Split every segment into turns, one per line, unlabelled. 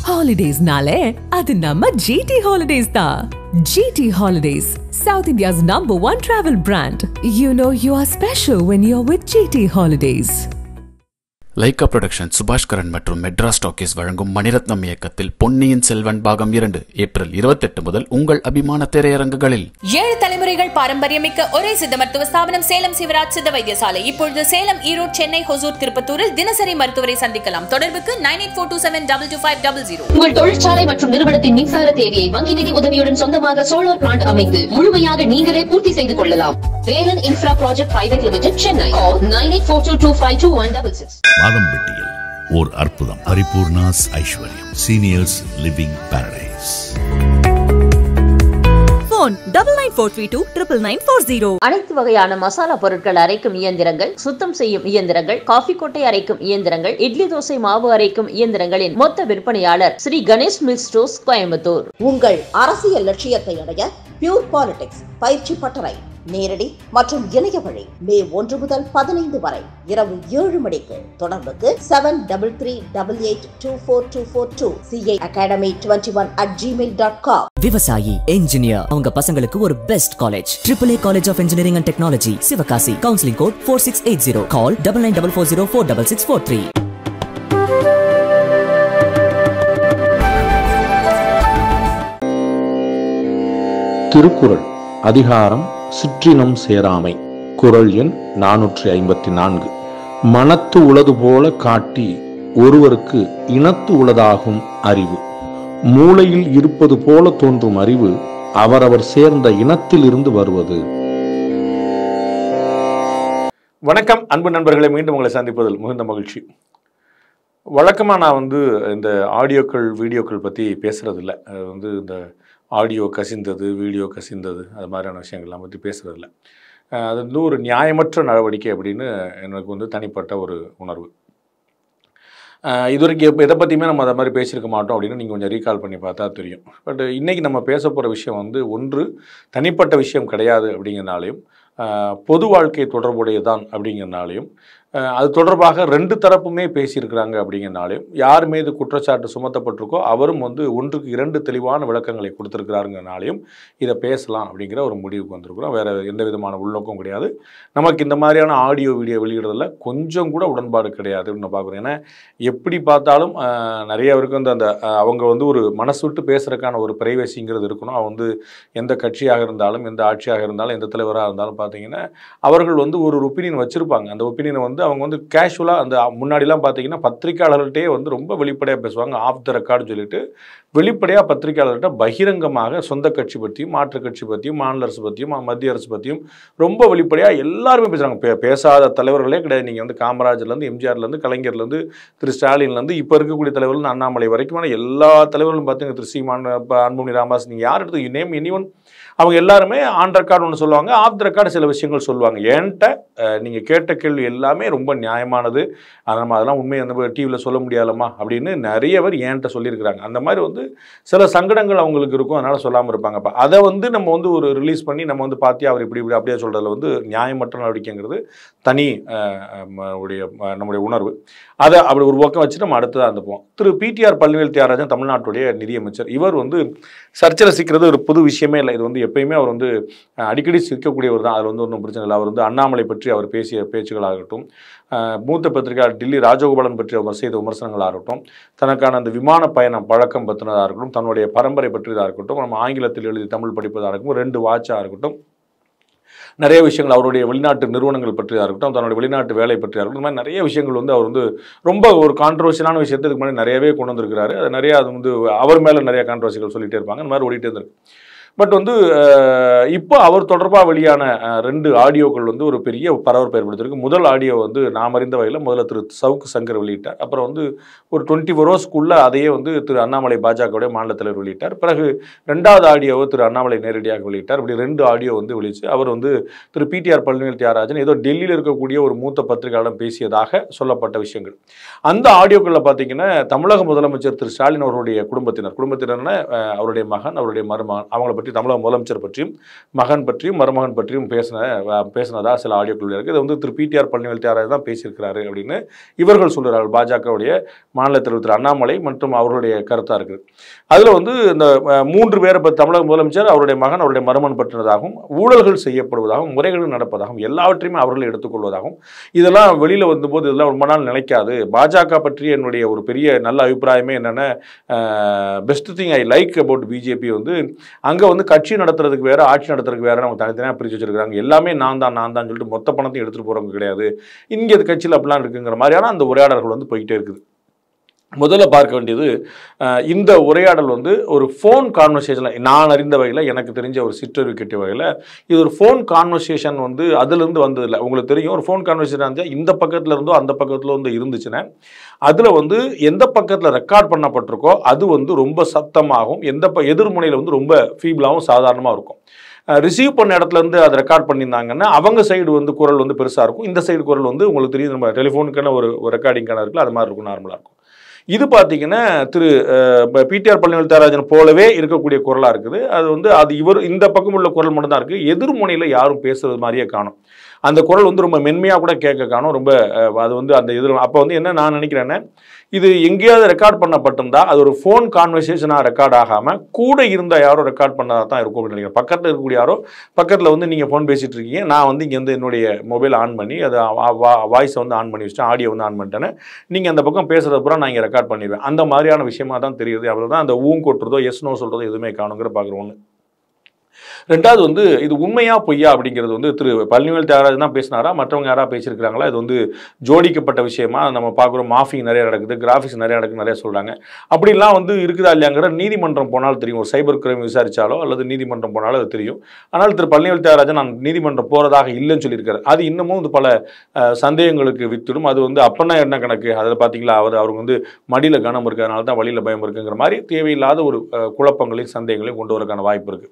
ஹாலிடேஸ்னாலே அது நம்ம ஜிடி ஹாலிடேஸ் தான் GT holidays South India's number one travel brand you know you are special when you are with GT holidays
Lyca production சுபாஷ் கரன் மற்றும் Madras talkies வழங்கும் மணிரத்னம் இயக்கத்தில் பொன்னியின் செல்வன் பாகம் இரண்டு ஏப்ரல் இருபத்தெட்டு முதல் உங்கள் அபிமான திரையரங்குகளில்
ஏழு தலைமுறைகள் பாரம்பரியமிக்க ஒரே சித்த மருத்துவ ஸ்தாபனம் சேலம் சிவராஜ் சித்த வைத்தியசாலை இப்பொழுது சேலம் ஈரோடு சென்னை ஹொசூர் திருப்பத்தூரில் தினசரி மருத்துவரை சந்திக்கலாம் தொடர்புக்கு nine eight four two seven double two five double zero
உங்கள் தொழிற்சாலை மற்றும் நிறுவனத்தின் மின்சார தேவையை வங்கி நிதி உதவியுடன் சொந்தமாக சோலார் பிளான்ட் அமைத்து முழுமையாக நீங்களே பூர்த்தி செய்து கொள்ளலாம் Velan infra project private limited Chennai nine eight four two two five two one double six
மாதம்பட்டியில் ஓர் அற்புதம் Paripoorna's Aishwaryam seniors living paradise
phone double nine four three two triple nine four zero.
அனைத்து வகையான மசாலா பொருட்கள் அரைக்கும் இயந்திரங்கள் சுத்தம் செய்யும் இயந்திரங்கள் காஃபி கொட்டை அரைக்கும் இயந்திரங்கள் இட்லி தோசை மாவு அரைக்கும் இயந்திரங்களின் மொத்த விற்பனையாளர் ஸ்ரீ கணேஷ் மில் ஸ்டோர்ஸ் கோயம்புத்தூர்
உங்கள் அரசியல் லட்சியத்தை அடைய பியூர் பாலிடிக்ஸ் பயிற்சி பட்டறை நேரடி மற்றும் இணைய வழி மே ஒன்று முதல் பதினைந்து வரை இரவு ஏழு மணிக்கு தொடர்புக்கு seven double three double eight two four two four two CI academy twenty one at Gmail dot com
விவசாயி என்ஜினியர் அவங்க பசங்களுக்கு ஒரு best college triple A college of engineering and technology Sivakasi counselling code four six eight zero call double nine double four zero four double six four three
Thirukkural அதிகாரம் சிற்றினம் சேராமை குறள் எண் நானூற்றி ஐம்பத்தி நான்கு மனத்து உளது போல காட்டி ஒருவருக்கு இனத்து உளதாகும் அறிவு மூளையில் இருப்பது போல தோன்றும் அறிவு அவரவர் சேர்ந்த இனத்தில் இருந்து வருவது
வணக்கம் அன்பு நண்பர்களை மீண்டும் உங்களை சந்திப்பதில் மிகுந்த மகிழ்ச்சி வழக்கமாக நான் வந்து இந்த ஆடியோக்கள் வீடியோக்கள் பற்றி பேசுகிறதில்ல அது வந்து இந்த ஆடியோ கசிந்தது வீடியோ கசிந்தது அது மாதிரியான விஷயங்கள்லாம் பற்றி பேசுகிறதில்ல அது வந்து ஒரு நியாயமற்ற நடவடிக்கை அப்படின்னு எனக்கு வந்து தனிப்பட்ட ஒரு உணர்வு அஹ் இது வரைக்கும் எப்போ எதை பற்றியுமே நம்ம அதை மாதிரி பேசியிருக்க மாட்டோம் அப்படின்னு நீங்கள் கொஞ்சம் ரீகால் பண்ணி பார்த்தா தெரியும் பட் இன்றைக்கி நம்ம பேச போகிற விஷயம் வந்து ஒன்று தனிப்பட்ட விஷயம் கிடையாது அப்படிங்கிறனாலையும் அஹ் பொது வாழ்க்கை தொடர்புடையதான் அப்படிங்கிறனாலையும் அஹ் அது தொடர்பாக ரெண்டு தரப்புமே பேசியிருக்கிறாங்க அப்படிங்கிறனாலையும் யார் மீது குற்றச்சாட்டு சுமத்தப்பட்டிருக்கோ அவரும் வந்து ஒன்றுக்கு இரண்டு தெளிவான விளக்கங்களை கொடுத்துருக்கிறாருங்கிறனாலையும் இதை பேசலாம் அப்படிங்கிற ஒரு முடிவுக்கு வந்திருக்கிறோம் வேறு எந்த விதமான உள்நோக்கம் கிடையாது நமக்கு இந்த மாதிரியான ஆடியோ வீடியோ வெளியிடுறதுல கொஞ்சம் கூட உடன்பாடு கிடையாது அப்படின்னு நான் பார்க்குறேன் ஏன்னா எப்படி பார்த்தாலும் அஹ், நிறைய பேருக்கு வந்து அந்த அஹ், அவங்க வந்து ஒரு மனசு விட்டு பேசுறதுக்கான ஒரு பிரைவசிங்கிறது இருக்கணும் அவங்க வந்து எந்த கட்சியாக இருந்தாலும் எந்த ஆட்சியாக இருந்தாலும் எந்த தலைவராக இருந்தாலும் பார்த்தீங்கன்னா அவர்கள் வந்து ஒரு ஒப்பீனியன் வச்சுருப்பாங்க அந்த ஒப்பீனியனை வந்து அவங்க வந்து கேஷுவலாக அந்த முன்னாடிலாம் பார்த்தீங்கன்னா பத்திரிக்கையாளர்கள்ட்டே வந்து ரொம்ப வெளிப்படையாக பேசுவாங்க ஆஃப் த ரெக்கார்டு சொல்லிட்டு வெளிப்படையாக பத்திரிக்கையாளர்கிட்ட பகிரங்கமாக சொந்த கட்சி பற்றியும் மாற்று கட்சி பற்றியும் மாநில அரசு பற்றியும் மத்திய அரசு பற்றியும் ரொம்ப வெளிப்படையாக எல்லாருமே பேசுகிறாங்க பே பேசாத தலைவர்களே கிடையாது நீங்கள் வந்து காமராஜர்லேருந்து எம்ஜிஆர்லேருந்து கலைஞர்லேருந்து திரு ஸ்டாலின்லேருந்து இப்போ இருக்கக்கூடிய தலைவர்கள் அண்ணாமலை வரைக்குமான எல்லா தலைவர்களும் பார்த்தீங்க திரு சீமான் ப- அன்புமணி ராமதாஸ் நீங்கள் யார் எடுத்து நேம் எனி அவங்க எல்லாருமே ஆன் ரெக்கார்டு ஒன்று சொல்லுவாங்க ஆஃப் த ரெக்கார்டு சில விஷயங்கள் சொல்லுவாங்க என்கிட்ட நீங்கள் கேட்ட கேள்வி எல்லாமே ரொம்ப நியாயமானது அதை நம்ம அதெல்லாம் உண்மையை அந்த டிவியில் சொல்ல முடியாதம்மா அப்படின்னு நிறைய பேர் என்கிட்ட சொல்லியிருக்கிறாங்க அந்த மாதிரி வந்து சில சங்கடங்கள் அவங்களுக்கு இருக்கும் அதனால் சொல்லாமல் இருப்பாங்க அப்போ அதை வந்து நம்ம வந்து ஒரு ரிலீஸ் பண்ணி நம்ம வந்து பார்த்தியா அவர் இப்படி இப்படி அப்படியே சொல்கிறதுல வந்து நியாயமற்ற நடவடிக்கைங்கிறது தனி அஹ், அஹ், உடைய அஹ், நம்முடைய உணர்வு அதை அப்படி ஒரு பக்கம் வச்சு நம்ம அடுத்ததாக இருந்துப்போம் திரு பிடிஆர் பழனிவேல் தியாகராஜன் தமிழ்நாட்டுடைய நிதியமைச்சர் இவர் வந்து சர்ச்சையில் சிக்கிறது ஒரு புது விஷயமே இல்லை இது வந்து எப்பயுமே அவர் வந்து அஹ், அடிக்கடி சிக்கக்கூடியவர் தான் அதில் வந்து ஒன்றும் பிரச்சனை இல்லை அவர் வந்து அண்ணாமலை பற்றி அவர் பேசிய பேச்சுகளாகட்டும் அஹ், மூத்த பத்திரிகையாளர் டில்லி ராஜகோபாலன் பற்றி அவர் செய்த விமர்சனங்களாகட்டும் தனக்கான அந்த விமான பயணம் பழக்கம் பற்றினதாக இருக்கட்டும் தன்னுடைய பரம்பரை பற்றியதாக இருக்கட்டும் நம்ம ஆங்கிலத்தில் எழுதி தமிழ் படிப்பதாக இருக்கட்டும் ரெண்டு வாட்சாக இருக்கட்டும் நிறைய விஷயங்கள் அவருடைய வெளிநாட்டு நிறுவனங்கள் பற்றியாக இருக்கட்டும் தன்னுடைய வெளிநாட்டு வேலை பற்றியாக இருக்கட்டும் இந்த மாதிரி நிறைய விஷயங்கள் வந்து அவர் வந்து ரொம்ப ஒரு கான்ட்ரவர்ஷியலான விஷயத்தை இதுக்கு முன்னாடி நிறையவே கொண்டு வந்திருக்கிறாரு அது நிறைய அது வந்து அவர் மேலே நிறைய கான்ட்ரவர்சிகள் சொல்லிட்டே இருப்பாங்க இந்த மாதிரி ஓடிட்டே இருந்திருக்கு பட் வந்து அஹ், இப்போ அவர் தொடர்பாக வெளியான அஹ், ரெண்டு ஆடியோக்கள் வந்து ஒரு பெரிய பரபரப்பை ஏற்படுத்தியிருக்கு முதல் ஆடியோ வந்து நாம் அறிந்த வகையில் முதல்ல திரு சவுக்கு சங்கர் வெளியிட்டார் அப்புறம் வந்து ஒரு டுவெண்ட்டி ஃபோர் ஹவர்ஸ்க்குள்ளே அதையே வந்து திரு அண்ணாமலை பாஜகவுடைய மாநில தலைவர் வெளியிட்டார் பிறகு ரெண்டாவது ஆடியோவை திரு அண்ணாமலை நேரடியாக வெளியிட்டார் இப்படி ரெண்டு ஆடியோ வந்து வெளியிச்சு அவர் வந்து திரு பிடிஆர் பழனிவேல் தியாகராஜன் ஏதோ டெல்லியில் இருக்கக்கூடிய ஒரு மூத்த பத்திரிகையாளர் பேசியதாக சொல்லப்பட்ட விஷயங்கள் அந்த ஆடியோக்களில் பார்த்தீங்கன்னா தமிழக முதலமைச்சர் திரு ஸ்டாலின் அவருடைய குடும்பத்தினர் குடும்பத்தினர்னா அஹ், அவருடைய மகன் அவருடைய மருமகன் அவங்கள பற்றி பற்றி தமிழக முதலமைச்சர் பற்றியும் மகன் பற்றியும் மருமகன் பற்றியும் பேசின அஹ், பேசினதா சில ஆடியோக்கள் இருக்குது இது வந்து திரு பிடிஆர் பழனிவேல் தியாகராஜன் தான் பேசியிருக்கிறாரு அப்படின்னு இவர்கள் சொல்கிறார்கள் பாஜகவுடைய மாநில தலைவர் திரு அண்ணாமலை மற்றும் அவர்களுடைய கருத்தாக இருக்குது அதில் வந்து இந்த அஹ், மூன்று பேரை பற்றி தமிழக முதலமைச்சர் அவருடைய மகன் அவருடைய மருமகன் பற்றினதாகவும் ஊழல்கள் செய்யப்படுவதாகவும் முறைகள் நடப்பதாகவும் எல்லாவற்றையுமே அவர்கள் எடுத்துக்கொள்வதாகவும் இதெல்லாம் வெளியில் வந்தபோது இதெல்லாம் ரொம்ப நாள் நிலைக்காது பாஜக பற்றி என்னுடைய ஒரு பெரிய நல்ல அபிப்பிராயமே என்னென்ன best thing I like about BJP வந்து அங்கே வந்து கட்சி நடத்துறதுக்கு வேற ஆட்சி நடத்துறதுக்கு வேற அவங்க தனித்தனியாக பிரித்து வச்சிருக்காங்க எல்லாமே நான் தான் நான் தான் சொல்லிட்டு மொத்த பணத்தையும் எடுத்துகிட்டு போகிறவங்க கிடையாது இங்கே கட்சியில் அப்படிலாம் இருக்குங்கிற மாதிரியான அந்த உரையாடல்கள் வந்து போயிட்டே இருக்குது முதல்ல பார்க்க வேண்டியது அஹ், இந்த உரையாடல் வந்து ஒரு ஃபோன் கான்வர்சேஷனில் நான் அறிந்த வகையில் எனக்கு தெரிஞ்ச ஒரு சிற்றறிவு கிட்ட வகையில் இது ஒரு ஃபோன் கான்வர்சேஷன் வந்து அதுலேருந்து வந்ததில்லை உங்களுக்கு தெரியும் ஒரு ஃபோன் கான்வர்சேஷன் இருந்தால் இந்த பக்கத்தில் இருந்தோ அந்த பக்கத்தில் இருந்தோ இருந்துச்சுன்னா அதில் வந்து எந்த பக்கத்தில் ரெக்கார்ட் பண்ணப்பட்டிருக்கோ அது வந்து ரொம்ப சத்தமாகவும் எந்த ப எதிர்முனையில் வந்து ரொம்ப ஃபீபிளாகவும் சாதாரணமாக இருக்கும் ரிசீவ் பண்ண இடத்துல இருந்து அதை ரெக்கார்ட் பண்ணியிருந்தாங்கன்னா அவங்க சைடு வந்து குரல் வந்து பெருசாக இருக்கும் இந்த சைடு குரல் வந்து உங்களுக்கு தெரியும் நம்ம டெலிஃபோனுக்கான ஒரு ரெக்கார்டிங்கான இருக்குல்ல அது மாதிரி இருக்கும் நார்மலாக இருக்கும் இது பார்த்தீங்கன்னா திரு பிடிஆர் பழனிவேல் தியாகராஜன் போலவே இருக்கக்கூடிய குரலாக இருக்குது அது வந்து அது இவர் இந்த பக்கம் உள்ள குரல் மட்டும்தான் இருக்குது எதிர்முனையில் யாரும் பேசுறது மாதிரியே காணும் அந்த குரல் வந்து ரொம்ப மென்மையாக கூட கேட்க காணும் ரொம்ப அஹ், அது வந்து அந்த எதிர் அப்போ வந்து என்ன நான் நினைக்கிறேன்னா இது எங்கேயாவது ரெக்கார்ட் பண்ணப்பட்டிருந்தா அது ஒரு ஃபோன் கான்வர்சேஷனாக ரெக்கார்ட் ஆகாமல் கூட இருந்த யாரோ ரெக்கார்ட் பண்ணதாக தான் இருக்கும் அப்படின்னு நினைக்கிறேன் பக்கத்தில் இருக்கக்கூடிய யாரோ பக்கத்தில் வந்து நீங்கள் ஃபோன் பேசிகிட்டு இருக்கீங்க நான் வந்து இங்கே வந்து என்னுடைய மொபைல் ஆன் பண்ணி அதை வாய்ஸை வந்து ஆன் பண்ணி வச்சுட்டேன் ஆடியோ வந்து ஆன் பண்ணிட்டேன்னு நீங்கள் அந்த பக்கம் பேசுகிறத பூரா நான் இங்கே ரெக்கார்ட் பண்ணிடுவேன் அந்த மாதிரியான விஷயமா தான் தெரியுது அவ்வளோ தான் அந்த ஊன் கொட்டுறதோ எஸ் நோ சொல்கிறதோ எதுவுமே காணுங்கிற பார்க்குற ஒன்று ரெண்டாவது வந்து இது உண்மையா பொய்யா அப்படிங்கிறது வந்து திரு பழனிவேல் தியாகராஜன் தான் பேசினாரா மற்றவங்க யாரா பேசியிருக்கிறாங்களா இது வந்து ஜோடிக்கப்பட்ட விஷயமா நம்ம பார்க்குறோம் மாஃபிங் நிறைய நடக்குது கிராஃபிக்ஸ் நிறைய நடக்குது நிறைய சொல்கிறாங்க அப்படிலாம் வந்து இருக்குதா இல்லையாங்கிற நீதிமன்றம் போனாலும் தெரியும் ஒரு சைபர் கிரைம் விசாரிச்சாலோ அல்லது நீதிமன்றம் போனாலும் அது தெரியும் ஆனால் திரு பழனிவேல் தியாகராஜன் நான் நீதிமன்றம் போகிறதாக இல்லைன்னு சொல்லியிருக்காரு அது இன்னமும் வந்து பல அஹ், சந்தேகங்களுக்கு வித்துடும் அது வந்து அப்பன்னா என்ன கணக்கு அதில் பார்த்தீங்களா அவர் அவருக்கு வந்து மடியில் கனம் இருக்கிறதுனால தான் வழியில் பயம் இருக்குங்கிற மாதிரி தேவையில்லாத ஒரு அஹ், குழப்பங்களையும் சந்தேகங்களையும் கொண்டு வரக்கான வாய்ப்பு இருக்குது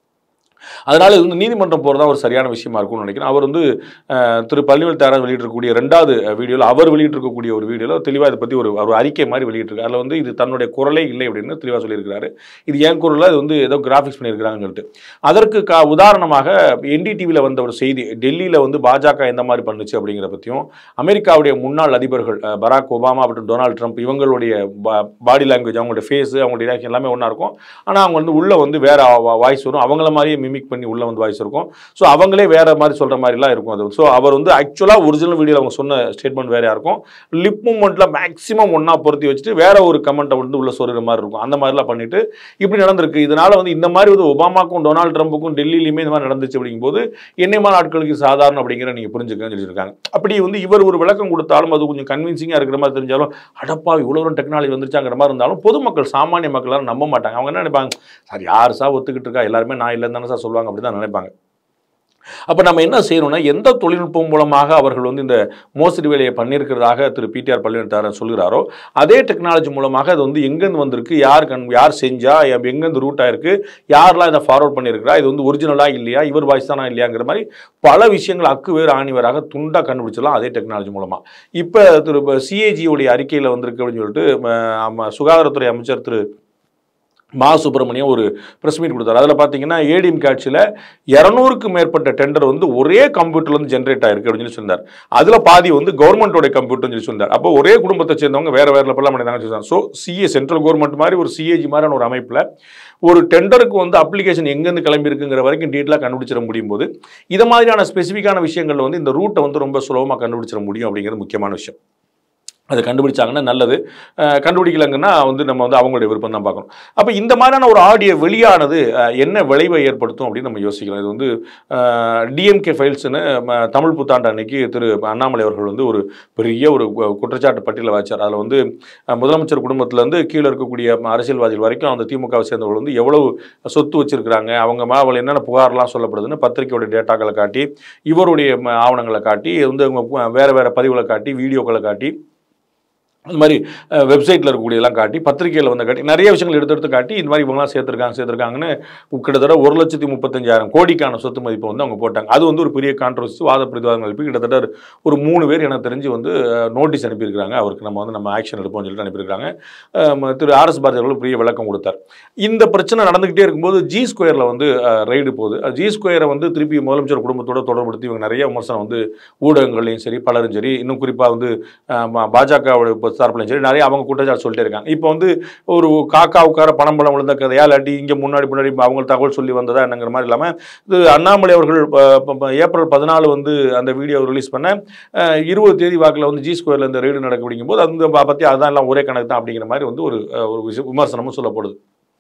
அதனால் இது வந்து நீதிமன்றம் போகிறதா ஒரு சரியான விஷயமா இருக்கும்னு நினைக்கிறேன் அவர் வந்து அஹ், திரு பள்ளிவேல் தாரா வெளியிட்டிருக்கக்கூடிய ரெண்டாவது வீடியோவில் அவர் வெளியிட்டிருக்கக்கூடிய ஒரு வீடியோவில் தெளிவாக இதை பற்றி ஒரு ஒரு அறிக்கை மாதிரி வெளியிட்டிருக்காரு அதில் வந்து இது தன்னுடைய குரலே இல்லை அப்படின்னு தெளிவாக சொல்லியிருக்கிறாரு இது ஏன் குரலில் இது வந்து ஏதோ கிராஃபிக்ஸ் பண்ணியிருக்கிறாங்கன்னு சொல்லிட்டு அதற்கு கா உதாரணமாக என்டிடிவியில் வந்த ஒரு செய்தி டெல்லியில் வந்து பாஜக எந்த மாதிரி பண்ணுச்சு அப்படிங்கிற பற்றியும் அமெரிக்காவுடைய முன்னாள் அதிபர்கள் அஹ், பராக் ஒபாமா மற்றும் டொனால்ட் ட்ரம்ப் இவங்களுடைய பாடி லாங்குவேஜ் அவங்களுடைய ஃபேஸு அவங்களுடைய reaction எல்லாமே ஒன்றா இருக்கும் ஆனால் அவங்க வந்து உள்ளே வந்து வேற வாய்ஸ் வரும் அவங்கள மாதிரியே மிமிக் பண்ணி உள்ளே வந்து வாய்ஸ் இருக்கும் ஸோ அவங்களே வேற மாதிரி சொல்கிற மாதிரிலாம் இருக்கும் அது ஸோ அவர் வந்து ஆக்சுவலாக ஒரிஜினல் வீடியோவில் அவங்க சொன்ன ஸ்டேட்மெண்ட் வேறையா இருக்கும் லிப் மூமெண்ட்டில் மேக்ஸிமம் ஒன்றா பொருத்தி வச்சுட்டு வேற ஒரு கமெண்ட்டை வந்து உள்ள சொல்கிற மாதிரி இருக்கும் அந்த மாதிரிலாம் பண்ணிட்டு இப்படி நடந்திருக்கு இதனால வந்து இந்த மாதிரி வந்து ஒபாமாக்கும் டொனால்ட் ட்ரம்புக்கும் டெல்லியிலுமே இந்த மாதிரி நடந்துச்சு அப்படிங்கும்போது என்னமான ஆட்களுக்கு சாதாரண அப்படிங்கிற நீங்கள் புரிஞ்சுக்கன்னு சொல்லியிருக்காங்க அப்படி வந்து இவர் ஒரு விளக்கம் கொடுத்தாலும் அது கொஞ்சம் கன்வின்சிங்காக இருக்கிற மாதிரி தெரிஞ்சாலும் அடப்பா இவ்வளோ டெக்னாலஜி வந்துருச்சாங்கிற மாதிரி இருந்தாலும் பொதுமக்கள் சாமானிய மக்கள் எல்லாரும் நம்ப மாட்டாங்க அவங்க என்ன நினைப்பாங்க சார் யார் சார் ஒத்துக்கிட்டு இருக்கா எல்லாருமே நான் இல்லைன்னு தானே சார் சொல்லுவாங்க அப்படி தான் நினைப்பாங்க அப்போ நம்ம என்ன செய்யணும்னா எந்த தொழில்நுட்பம் மூலமாக அவர்கள் வந்து இந்த மோசடி வேலையை பண்ணியிருக்கிறதாக திரு பிடிஆர் பழனிவேல் சொல்கிறாரோ அதே டெக்னாலஜி மூலமாக அது வந்து எங்கேருந்து வந்திருக்கு யார் கண் யார் செஞ்சா எ- எங்கேருந்து ரூட் ஆயிருக்கு யாரெல்லாம் இதை ஃபார்வர்ட் பண்ணியிருக்கிறா இது வந்து ஒரிஜினலா இல்லையா இவர் வாய்ஸ் தானா இல்லையாங்கிற மாதிரி பல விஷயங்கள் அக்கு வேறு ஆணிவராக துண்டா கண்டுபிடிச்சிடலாம் அதே டெக்னாலஜி மூலமா இப்போ திரு சிஏஜியோடைய அறிக்கையில் வந்திருக்கு அப்படின்னு சொல்லிட்டு ம, ஆமா, சுகாதாரத்துறை அமைச்சர் திரு மா சுப்பிரமணியம் ஒரு ப்ரெஸ் மீட் கொடுத்தாரு அதில் பார்த்தீங்கன்னா ஏடிஎம் காட்சியில் இரநூறுக்கு மேற்பட்ட டெண்டர் வந்து ஒரே கம்ப்யூட்டர்லேருந்து ஜென்ரேட் ஆயிருக்கு அப்படின்னு சொல்லி சொன்னார் அதில் பாதி வந்து கவர்மெண்ட்டோட கம்ப்யூட்டர்னு சொல்லி சொன்னார் அப்போ ஒரே குடும்பத்தை சேர்ந்தவங்க வேற வேற லெவலில் பண்ணியிருந்தாங்கன்னு சொல்லி ஸோ சிஏ சென்ட்ரல் கவர்மெண்ட் மாதிரி ஒரு சிஏஜி மாதிரியான ஒரு அமைப்பில் ஒரு டெண்டருக்கு வந்து அப்ளிகேஷன் எங்கேருந்து கிளம்பி இருக்குங்கிற வரைக்கும் டீட்டெயிலாக கண்டுபிடிச்சிட முடியும் போது இது மாதிரியான ஸ்பெசிஃபிக்கான விஷயங்கள் வந்து இந்த ரூட்டை வந்து ரொம்ப சுலபமாக கண்டுபிடிச்சிட முடியும் அப்படிங்கிறது முக்கியமான விஷயம் அதை கண்டுபிடிச்சாங்கன்னா நல்லது அஹ் கண்டுபிடிக்கலங்கன்னா வந்து நம்ம வந்து அவங்களுடைய விருப்பம் தான் பார்க்கணும் அப்போ இந்த மாதிரியான ஒரு ஆடியோ வெளியானது அஹ், என்ன விளைவை ஏற்படுத்தும் அப்படின்னு நம்ம யோசிக்கலாம் இது வந்து டிஎம்கே ஃபைல்ஸ்னு தமிழ் புத்தாண்டு அன்னைக்கு திரு அண்ணாமலை அவர்கள் வந்து ஒரு பெரிய ஒரு கு- குற்றச்சாட்டு பட்டியலை வச்சார் அதில் வந்து அஹ், முதலமைச்சர் குடும்பத்திலேருந்து கீழே இருக்கக்கூடிய அரசியல்வாதிகள் வரைக்கும் அந்த திமுகவை சேர்ந்தவர்கள் வந்து எவ்வளவு சொத்து வச்சிருக்கிறாங்க அவங்க மேலே என்னென்ன புகார்லாம் சொல்லப்படுதுன்னு பத்திரிக்கையோட டேட்டாக்களை காட்டி இவருடைய ம, ஆவணங்களை காட்டி வந்து அவங்க பு- வேற வேற பதிவுகளை காட்டி வீடியோக்களை காட்டி அந்த மாதிரி வெப்சைட்டில் இருக்கக்கூடியதெல்லாம் காட்டி பத்திரிகையில் வந்து காட்டி நிறைய விஷயங்கள் எடுத்து எடுத்து காட்டி இந்த மாதிரி இவங்களாம் சேர்த்துருக்காங்க சேர்த்துருக்காங்கன்னு கிட்டத்தட்ட ஒரு லட்சத்தி முப்பத்தஞ்சாயிரம் கோடிக்கான சொத்து மதிப்பை வந்து அவங்க போட்டாங்க அது வந்து ஒரு பெரிய கான்ட்ரவர்சி வாத பிரதிவாதங்கள் எழுப்பி கிட்டத்தட்ட ஒரு- ஒரு மூணு பேர் எனக்கு தெரிஞ்சு வந்து நோட்டீஸ் அனுப்பியிருக்காங்க அவருக்கு நம்ம வந்து நம்ம ஆக்ஷன் எடுப்போம்னு சொல்லிட்டு அனுப்பியிருக்காங்க அஹ் திரு ஆர்எஸ் பாரதி அவர்கள் பெரிய விளக்கம் கொடுத்தார் இந்த பிரச்சனை நடந்துக்கிட்டே இருக்கும்போது ஜி ஸ்கொயரில் வந்து ரைடு போகுது ஜி ஸ்கொயரை வந்து திருப்பி முதலமைச்சர் குடும்பத்தோட தொடர்படுத்தி இவங்க நிறைய விமர்சனம் வந்து ஊடகங்கள்லையும் சரி பலரும் சரி இன்னும் குறிப்பாக வந்து அஹ், ம- பாஜகவோட சார்பிலையும் சரி நிறைய அவங்க குற்றச்சாட்டு சொல்லிட்டே இருக்காங்க இப்போ வந்து ஒரு காக்கா உட்கார பணம் பணம் விழுந்த கதையா இல்லாட்டி இங்கே முன்னாடி முன்னாடி அவங்க தகவல் சொல்லி வந்ததா என்னங்கிற மாதிரி இல்லாமல் இது அண்ணாமலை அவர்கள் ப- ப- ப- ஏப்ரல் பதினாலு வந்து அந்த வீடியோ ரிலீஸ் பண்ண அஹ், இருபது தேதி வாக்கில் வந்து ஜி ஸ்கொயரில் இந்த ரெய்டு நடக்க அப்படிங்கும்போது அந்த ப- பற்றி அதான் எல்லாம் ஒரே கணக்கு தான் அப்படிங்கிற மாதிரி வந்து ஒரு அஹ், ஒரு விஷயம் விமர்சனமும் சொல்லப்படுது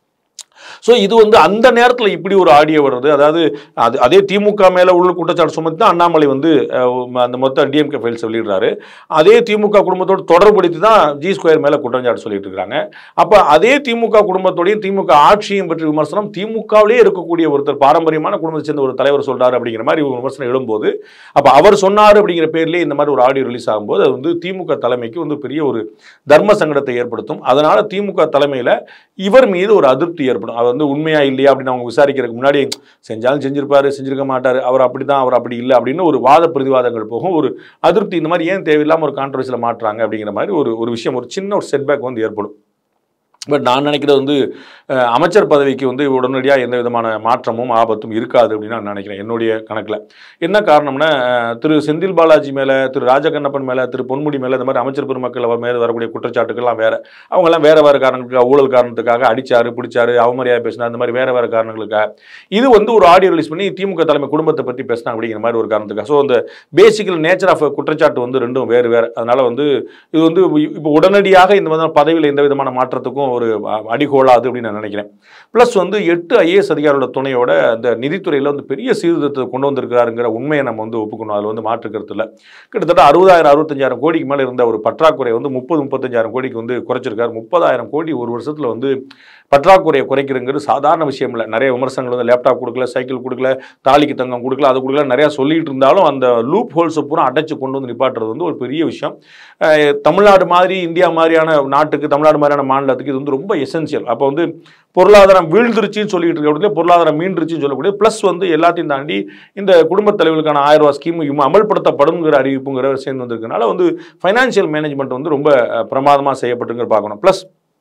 ஸோ இது வந்து அந்த நேரத்தில் இப்படி ஒரு ஆடியோ வருது அதாவது அது அதே திமுக மேலே உள்ள குற்றச்சாட்டு சுமத்தி தான் அண்ணாமலை வந்து அஹ், அந்த மொத்த டிஎம்கே ஃபைல்ஸ் வெளியிடுறாரு அதே திமுக குடும்பத்தோடு தொடர்புபடுத்தி தான் ஜி ஸ்கொயர் மேலே குற்றச்சாட்டு சொல்லிட்டு இருக்காங்க அப்போ அதே திமுக குடும்பத்தோடையும் திமுக ஆட்சியும் பற்றி விமர்சனம் திமுகவிலே இருக்கக்கூடிய ஒருத்தர் பாரம்பரியமான குடும்பத்தை சேர்ந்த ஒரு தலைவர் சொல்றாரு அப்படிங்கிற மாதிரி ஒரு விமர்சனம் எழும்போது அப்போ அவர் சொன்னார் அப்படிங்கிற பேர்லேயே இந்த மாதிரி ஒரு ஆடியோ ரிலீஸ் ஆகும்போது அது வந்து திமுக தலைமைக்கு வந்து பெரிய ஒரு தர்ம சங்கடத்தை ஏற்படுத்தும் அதனால திமுக தலைமையில் இவர் மீது ஒரு அதிருப்தி ஏற்படும் அது வந்து உண்மையா இல்லையா அப்படின்னு அவங்க விசாரிக்கிறதுக்கு முன்னாடி செஞ்சாலும் செஞ்சிருப்பாரு செஞ்சிருக்க மாட்டாரு அவர் அப்படி தான் அவர் அப்படி இல்லை அப்படின்னு ஒரு வாத பிரதிவாதங்கள் போகும் ஒரு அதிருப்தி இந்த மாதிரி ஏன் தேவையில்லாமல் ஒரு கான்ட்ரவர்சியில் மாட்டுறாங்க அப்படிங்கிற மாதிரி ஒரு ஒரு விஷயம் ஒரு சின்ன ஒரு செட்பேக் வந்து ஏற்படும் பட் நான் நினைக்கிறது வந்து அஹ், அமைச்சர் பதவிக்கு வந்து உடனடியாக எந்த விதமான மாற்றமும் ஆபத்தும் இருக்காது அப்படின்னு நான் நினைக்கிறேன் என்னுடைய கணக்கில் என்ன காரணம்னா அஹ், திரு செந்தில் பாலாஜி மேலே திரு ராஜகண்ணப்பன் மேலே திரு பொன்முடி மேலே இந்த மாதிரி அமைச்சர் பெருமக்கள் அவர் மேலே வரக்கூடிய குற்றச்சாட்டுகள்லாம் வேற அவங்கெல்லாம் வேற வேறு காரணங்களுக்காக ஊழல் காரணத்துக்காக அடிச்சாரு பிடிச்சாரு அவமரியாதை பேசினார் இந்த மாதிரி வேற வேறு காரணங்களுக்காக இது வந்து ஒரு ஆடியோ ரிலீஸ் பண்ணி திமுக தலைமை குடும்பத்தை பற்றி பேசினாங்க அப்படிங்கிற மாதிரி ஒரு காரணத்துக்காக ஸோ அந்த பேசிக்கல் நேச்சர் ஆஃப் குற்றச்சாட்டு வந்து ரெண்டும் வேறு வேறு அதனால வந்து இது வந்து இப்போ உடனடியாக இந்த மாதிரி பதவியில் எந்த விதமான மாற்றத்துக்கும் ஒரு அ- அடிகோலாது அப்படின்னு நான் நினைக்கிறேன் ப்ளஸ் வந்து எட்டு ஐஏஎஸ் அதிகாரியோட துணையோட அந்த நிதித்துறையில் வந்து பெரிய சீர்திருத்தத்தை கொண்டு வந்திருக்கிறாருங்கிற உண்மையை நம்ம வந்து ஒப்புக்கணும் அதில் வந்து மாற்று கருத்து இல்லை கிட்டத்தட்ட அறுபதாயிரம் அறுபத்தஞ்சாயிரம் கோடிக்கு மேலே இருந்த ஒரு பற்றாக்குறை வந்து முப்பது முப்பத்தஞ்சாயிரம் கோடிக்கு வந்து குறைச்சிருக்காரு முப்பதாயிரம் கோடி ஒரு வருஷத்தில் வந்து பற்றாக்குறையை குறைக்கிறங்கிறது சாதாரண விஷயம் இல்லை நிறைய விமர்சனங்கள் வந்து லேப்டாப் கொடுக்கல சைக்கிள் கொடுக்கல தாலிக்கு தங்கம் கொடுக்கல அது கொடுக்கல நிறையா சொல்லிட்டு இருந்தாலும் அந்த லூப் ஹோல்ஸை பூரா அடைச்சு கொண்டு வந்து நிப்பாட்டுறது வந்து ஒரு பெரிய விஷயம் அஹ் தமிழ்நாடு மாதிரி இந்தியா மாதிரியான நாட்டுக்கு தமிழ்நாடு மாதிரியான மாநிலத்துக்கு இது வந்து ரொம்ப எசென்சியல் அப்போ வந்து பொருளாதாரம் வீழ்ந்துருச்சுன்னு சொல்லிட்டு இருக்க பொருளாதாரம் மீண்டுருச்சுன்னு சொல்லக்கூடிய ப்ளஸ் வந்து எல்லாத்தையும் தாண்டி இந்த குடும்பத் தலைவர்களுக்கான ஆயிரம் ரூபாய் ஸ்கீம் அமல்படுத்தப்படுங்கிற அறிவிப்புங்கிற சேர்ந்து வந்திருக்கனால வந்து ஃபைனான்சியல் மேனேஜ்மெண்ட் வந்து ரொம்ப பிரமாதமாக செய்யப்பட்டுங்கிற பார்க்கணும் ப்ளஸ்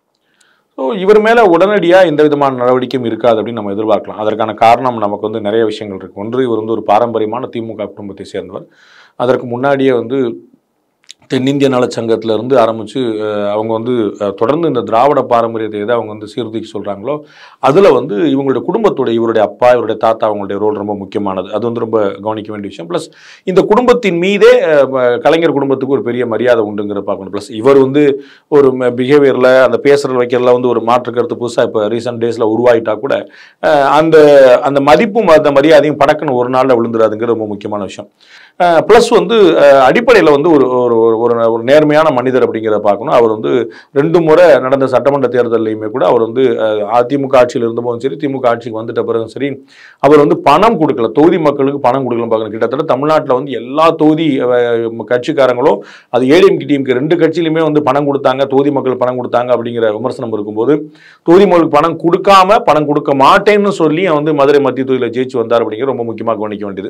ஸோ இவர் மேலே உடனடியாக எந்த விதமான நடவடிக்கையும் இருக்காது அப்படின்னு நம்ம எதிர்பார்க்கலாம் அதற்கான காரணம் நமக்கு வந்து நிறைய விஷயங்கள் இருக்குது ஒன்று இவர் வந்து ஒரு பாரம்பரியமான திமுக குடும்பத்தை சேர்ந்தவர் அதற்கு முன்னாடியே வந்து தென்னிந்திய நலச் சங்கத்துல இருந்து ஆரம்பித்து அவங்க வந்து அஹ், தொடர்ந்து இந்த திராவிட பாரம்பரியத்தை எதை அவங்க வந்து சீர்தூக்கி சொல்கிறாங்களோ அதில் வந்து இவங்களுடைய குடும்பத்துடைய இவருடைய அப்பா இவருடைய தாத்தா அவங்களுடைய ரோல் ரொம்ப முக்கியமானது அது வந்து ரொம்ப கவனிக்க வேண்டிய விஷயம் ப்ளஸ் இந்த குடும்பத்தின் மீதே அஹ், ம- கலைஞர் குடும்பத்துக்கு ஒரு பெரிய மரியாதை உண்டுங்கிற பார்க்கணும் ப்ளஸ் இவர் வந்து ஒரு பிஹேவியரில் அந்த பேசுகிற வைக்கிறதுல வந்து ஒரு மாற்று கருத்து புதுசாக இப்போ ரீசெண்ட் டேஸில் உருவாயிட்டா கூட அஹ், அந்த அந்த மதிப்பும் அந்த மரியாதையும் படக்குன்னு ஒரு நாளில் விழுந்துடாதுங்கிறது ரொம்ப முக்கியமான விஷயம் ப்ளஸ் வந்து அடிப்படையில் வந்து ஒரு ஒரு ஒரு- ஒரு ஒரு நேர்மையான மனிதர் அப்படிங்கிறத பார்க்கணும் அவர் வந்து ரெண்டு முறை நடந்த சட்டமன்ற தேர்தலையுமே கூட அவர் வந்து அஹ், அதிமுக ஆட்சியில் இருந்தபோதும் சரி திமுக ஆட்சிக்கு வந்துட்ட பிறகும் சரி அவர் வந்து பணம் கொடுக்கல தொகுதி மக்களுக்கு பணம் கொடுக்கல பார்க்கணும் கிட்டத்தட்ட தமிழ்நாட்டில் வந்து எல்லா தொகுதி அஹ், கட்சிக்காரங்களும் அது ஏடிஎம்கே டீமுக்கு ரெண்டு கட்சியிலுமே வந்து பணம் கொடுத்தாங்க தொகுதி மக்கள் பணம் கொடுத்தாங்க அப்படிங்கிற விமர்சனம் இருக்கும்போது தொகுதி மக்களுக்கு பணம் கொடுக்காம பணம் கொடுக்க மாட்டேன்னு சொல்லி அவன் வந்து மதுரை மத்திய தொகுதியில் ஜெயிச்சு வந்தார் அப்படிங்கிறது ரொம்ப முக்கியமாக கவனிக்க வேண்டியது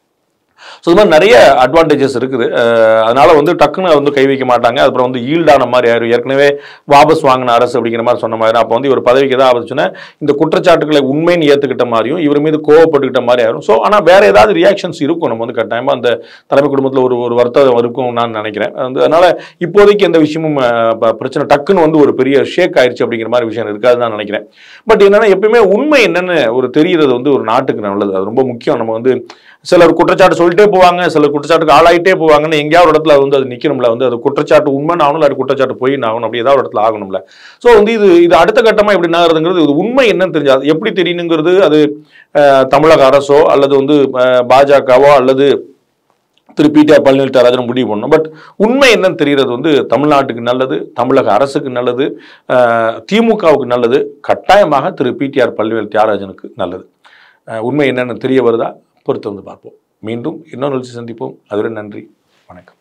ஸோ இது மாதிரி நிறைய அட்வான்டேஜஸ் இருக்குது அஹ் அதனால வந்து டக்குன்னு வந்து கை வைக்க மாட்டாங்க அப்புறம் வந்து ஈல்டான மாதிரி ஆயிரும் ஏற்கனவே வாபஸ் வாங்கின அரசு அப்படிங்கிற மாதிரி சொன்ன மாதிரி அப்போ வந்து இவர் பதவிக்கு ஏதாவது ஆபத்துச்சுன்னா இந்த குற்றச்சாட்டுகளை உண்மைன்னு ஏற்றுக்கிட்ட மாதிரியும் இவர் மீது கோவப்பட்டுக்கிட்ட மாதிரி ஆயிரும் ஸோ ஆனால் வேற ஏதாவது ரியாக்ஷன்ஸ் இருக்கும் நம்ம வந்து கட்டாயமாக அந்த தலைமை குடும்பத்தில் ஒரு ஒரு வருத்தம் இருக்கும் நான் நினைக்கிறேன் அது வந்து அதனால இப்போதைக்கு எந்த விஷயமும் அஹ், ப- பிரச்சனை டக்குன்னு வந்து ஒரு பெரிய ஷேக் ஆயிடுச்சு அப்படிங்கிற மாதிரி விஷயம் இருக்காதுன்னு நான் நினைக்கிறேன் பட் என்னன்னா எப்பயுமே உண்மை என்னன்னு ஒரு தெரிகிறது வந்து ஒரு நாட்டுக்கு நல்லது அது ரொம்ப முக்கியம் நம்ம வந்து சிலர் குற்றச்சாட்டு சொல்லிட்டே போவாங்க சிலர் குற்றச்சாட்டுக்கு ஆளாயிட்டே போவாங்கன்னு எங்கேயாவது ஒரு இடத்துல அது வந்து அது நிற்கணும்ல வந்து அது குற்றச்சாட்டு உண்மைன்னு ஆகணும் அது குற்றச்சாட்டு பொய் ஆகணும் அப்படி ஏதாவது ஒரு இடத்துல ஆகணும்ல ஸோ வந்து இது இது அடுத்த கட்டமாக எப்படி நகருதுங்கிறது இது உண்மை என்னன்னு தெரிஞ்சு அது எப்படி தெரியணுங்கிறது அது அஹ், தமிழக அரசோ அல்லது வந்து அஹ், பாஜகவோ அல்லது திரு பிடிஆர் பழனிவேல் தியாகராஜன் முடிவு பண்ணணும் பட் உண்மை என்னன்னு தெரிகிறது வந்து தமிழ்நாட்டுக்கு நல்லது தமிழக அரசுக்கு நல்லது அஹ், திமுகவுக்கு நல்லது கட்டாயமாக திரு பிடிஆர் பழனிவேல் தியாகராஜனுக்கு நல்லது அஹ், உண்மை என்னன்னு தெரிய வருதா பொறுத்து வந்து பார்ப்போம் மீண்டும் இன்னொரு நிகழ்ச்சி சந்திப்போம் அதுவரை நன்றி வணக்கம்